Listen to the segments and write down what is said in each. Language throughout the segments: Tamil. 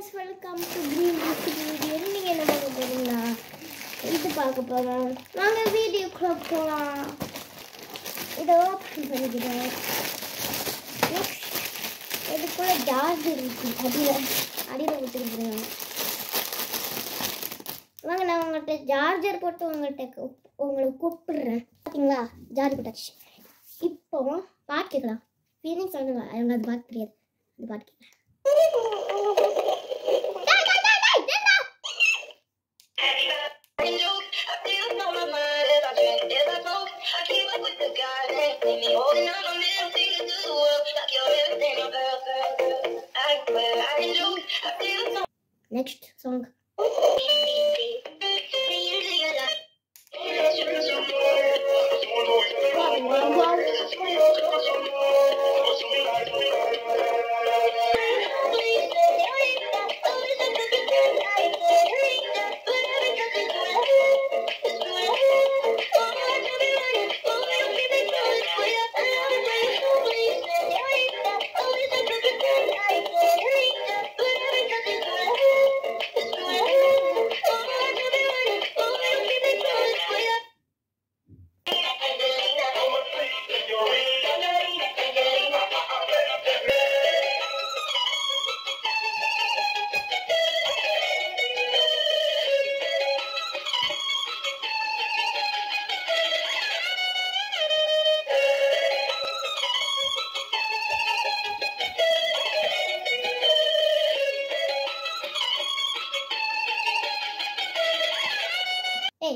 Friends welcome to green video நீங்கள் என்ன பார்க்க போகிறீங்களா இது பார்க்க போகிறோம் வாங்க வீடியோக்குள்ள போகலாம் இதை ஓப்பன் பண்ணிக்கிறேன் நெக்ஸ்ட் இதுக்குள்ள ஜார்ஜ் இருக்கு அடியில் அடியில் விட்டுருக்குறேன் வாங்க நான் உங்கள்கிட்ட ஜார்ஜர் போட்டு உங்கள்கிட்ட கூப்- உங்களை கூப்பிடுறேன் பார்த்தீங்களா ஜார்ஜ் போட்டாச்சு இப்போ பாட்டு கேட்கலாம் ஃபீலிங் சொல்லுங்க அவங்க அது பாட்டு தெரியாது அது பாட்டு கேட்கலாம் டேய், டேய், டேய், டேய், நில்றா. நெக்ஸ்ட் சாங் ஏய்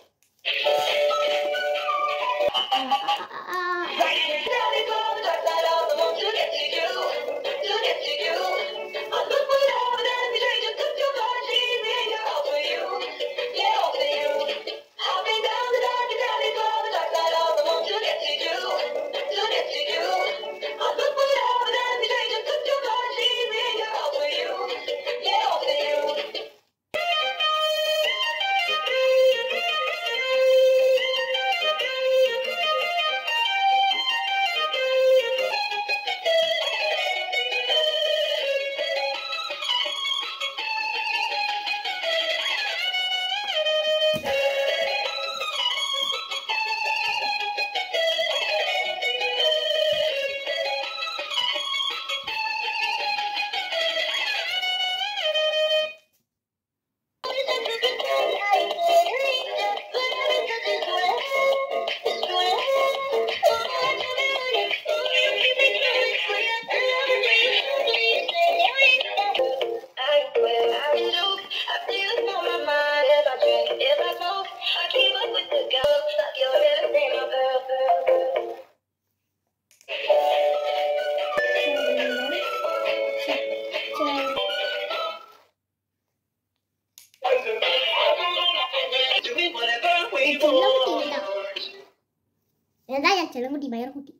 இதுதான் என் செல்லங்குட்டி பயரக்குட்டி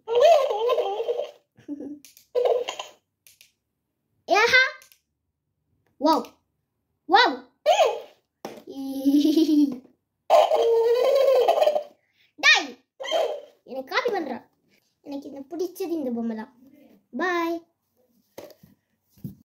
ஏஹா வாவ் வாவ் டாய் எனக்கு காப்பி பண்றா எனக்கு இந்த பிடிச்சது இந்த பொம்மை தான் பாய்